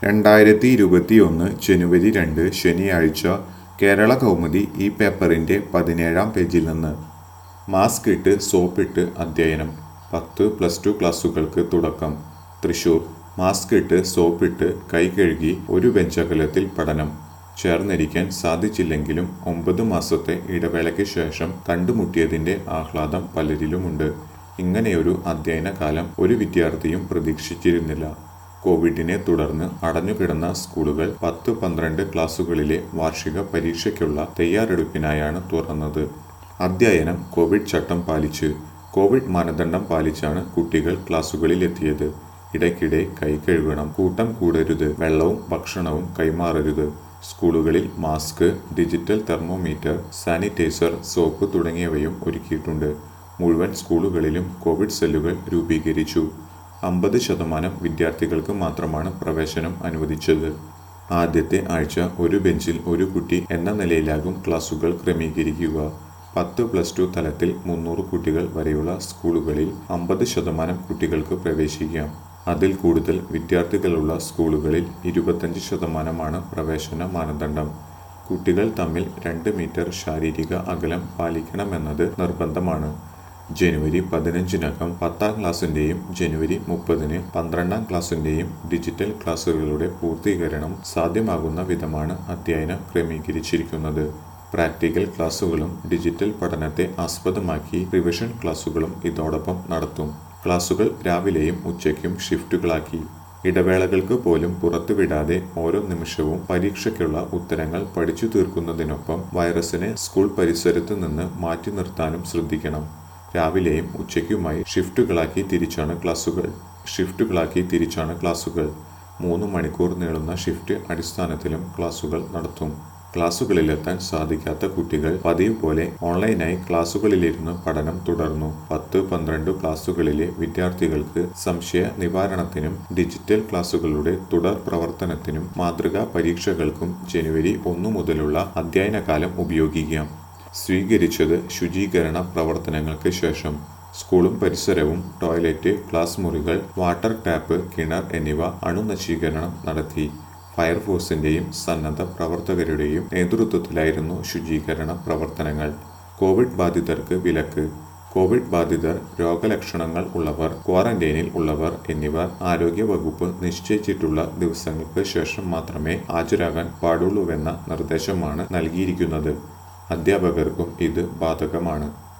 രണ്ടായിരത്തി ഇരുപത്തിയൊന്ന് ജനുവരി രണ്ട് ശനിയാഴ്ച കേരള കൗമുദി ഈ പേപ്പറിൻ്റെ പതിനേഴാം പേജിൽ നിന്ന് മാസ്ക് ഇട്ട് സോപ്പിട്ട് അധ്യയനം പത്ത് പ്ലസ് ടു ക്ലാസ്സുകൾക്ക് തുടക്കം തൃശൂർ മാസ്ക് ഇട്ട് സോപ്പിട്ട് കൈ കഴുകി ഒരു ബെഞ്ചകലത്തിൽ പഠനം ചേർന്നിരിക്കാൻ സാധിച്ചില്ലെങ്കിലും ഒമ്പത് മാസത്തെ ഇടവേളയ്ക്ക് ശേഷം കണ്ടുമുട്ടിയതിൻ്റെ ആഹ്ലാദം പലരിലുമുണ്ട് ഇങ്ങനെയൊരു അധ്യയന കാലം ഒരു വിദ്യാർത്ഥിയും പ്രതീക്ഷിച്ചിരുന്നില്ല കോവിഡിനെ തുടർന്ന് അടഞ്ഞുകിടന്ന സ്കൂളുകൾ പത്ത് പന്ത്രണ്ട് ക്ലാസുകളിലെ വാർഷിക പരീക്ഷയ്ക്കുള്ള തയ്യാറെടുപ്പിനായാണ് തുറന്നത് അധ്യയനം കോവിഡ് ചട്ടം പാലിച്ച് കോവിഡ് മാനദണ്ഡം പാലിച്ചാണ് കുട്ടികൾ ക്ലാസുകളിൽ എത്തിയത് ഇടയ്ക്കിടെ കൈ കഴുകണം കൂട്ടം കൂടരുത് വെള്ളവും ഭക്ഷണവും കൈമാറരുത് സ്കൂളുകളിൽ mask digital thermometer sanitiser soap തുടങ്ങിയവയും ഒരുക്കിയിട്ടുണ്ട് മുഴുവൻ സ്കൂളുകളിലും കോവിഡ് സെല്ലുകൾ രൂപീകരിച്ചു അമ്പത് ശതമാനം വിദ്യാർത്ഥികൾക്ക് മാത്രമാണ് പ്രവേശനം അനുവദിച്ചത് ആദ്യത്തെ ആഴ്ച ഒരു ബെഞ്ചിൽ ഒരു കുട്ടി എന്ന നിലയിലാകും ക്ലാസുകൾ ക്രമീകരിക്കുക പത്ത് പ്ലസ് ടു തലത്തിൽ മുന്നൂറ് കുട്ടികൾ വരെയുള്ള സ്കൂളുകളിൽ അമ്പത് ശതമാനം കുട്ടികൾക്ക് പ്രവേശിക്കാം അതിൽ കൂടുതൽ വിദ്യാർത്ഥികളുള്ള സ്കൂളുകളിൽ ഇരുപത്തഞ്ച് ശതമാനമാണ് പ്രവേശന മാനദണ്ഡം കുട്ടികൾ തമ്മിൽ രണ്ട് മീറ്റർ ശാരീരിക അകലം പാലിക്കണമെന്നത് നിർബന്ധമാണ് ജനുവരി പതിനഞ്ചിനകം പത്താം ക്ലാസ്സിൻ്റെയും ജനുവരി മുപ്പതിന് പന്ത്രണ്ടാം ക്ലാസ്സിൻ്റെയും ഡിജിറ്റൽ ക്ലാസ്സുകളുടെ പൂർത്തീകരണം സാധ്യമാകുന്ന വിധമാണ് അധ്യയനം ക്രമീകരിച്ചിരിക്കുന്നത് പ്രാക്ടിക്കൽ ക്ലാസ്സുകളും ഡിജിറ്റൽ പഠനത്തെ ആസ്പദമാക്കി റിവിഷൻ ക്ലാസ്സുകളും ഇതോടൊപ്പം നടത്തും ക്ലാസ്സുകൾ രാവിലെയും ഉച്ചയ്ക്കും ഷിഫ്റ്റുകളാക്കി ഇടവേളകൾക്ക് പോലും പുറത്തുവിടാതെ ഓരോ നിമിഷവും പരീക്ഷയ്ക്കുള്ള ഉത്തരങ്ങൾ പഠിച്ചു തീർക്കുന്നതിനൊപ്പം വൈറസിനെ സ്കൂൾ പരിസരത്ത് നിന്ന് മാറ്റി നിർത്താനും ശ്രദ്ധിക്കണം രാവിലെയും ഉച്ചയ്ക്കുമായി ഷിഫ്റ്റുകളാക്കി തിരിച്ചാണ് ക്ലാസുകൾ ഷിഫ്റ്റുകളാക്കി തിരിച്ചാണ് ക്ലാസുകൾ മൂന്ന് മണിക്കൂർ നീളുന്ന ഷിഫ്റ്റ് അടിസ്ഥാനത്തിലും ക്ലാസുകൾ നടത്തും ക്ലാസുകളിലെത്താൻ സാധിക്കാത്ത കുട്ടികൾ പതിവ് പോലെ ഓൺലൈനായി ക്ലാസുകളിലിരുന്ന് പഠനം തുടർന്നു പത്ത് പന്ത്രണ്ട് ക്ലാസുകളിലെ വിദ്യാർത്ഥികൾക്ക് സംശയ നിവാരണത്തിനും ഡിജിറ്റൽ ക്ലാസുകളുടെ തുടർ പ്രവർത്തനത്തിനും മാതൃകാ പരീക്ഷകൾക്കും ജനുവരി ഒന്നു മുതലുള്ള അധ്യയനകാലം ഉപയോഗിക്കാം സ്വീകരിച്ചത് ശുചീകരണ പ്രവർത്തനങ്ങൾക്ക് ശേഷം സ്കൂളും പരിസരവും ടോയ്ലറ്റ് ക്ലാസ് മുറികൾ വാട്ടർ ടാപ്പ് കിണർ എന്നിവ അണുനശീകരണം നടത്തി ഫയർഫോഴ്സിന്റെയും സന്നദ്ധ പ്രവർത്തകരുടെയും നേതൃത്വത്തിലായിരുന്നു ശുചീകരണ പ്രവർത്തനങ്ങൾ കോവിഡ് ബാധിതർക്ക് വിലക്ക് കോവിഡ് ബാധിതർ രോഗലക്ഷണങ്ങൾ ഉള്ളവർ ക്വാറന്റൈനിൽ ഉള്ളവർ എന്നിവർ ആരോഗ്യവകുപ്പ് നിശ്ചയിച്ചിട്ടുള്ള ദിവസങ്ങൾക്ക് ശേഷം മാത്രമേ ഹാജരാകാൻ പാടുള്ളൂവെന്ന നിർദ്ദേശമാണ് നൽകിയിരിക്കുന്നത് അധ്യാപകർക്കും ഇത് ബാധകമാണ്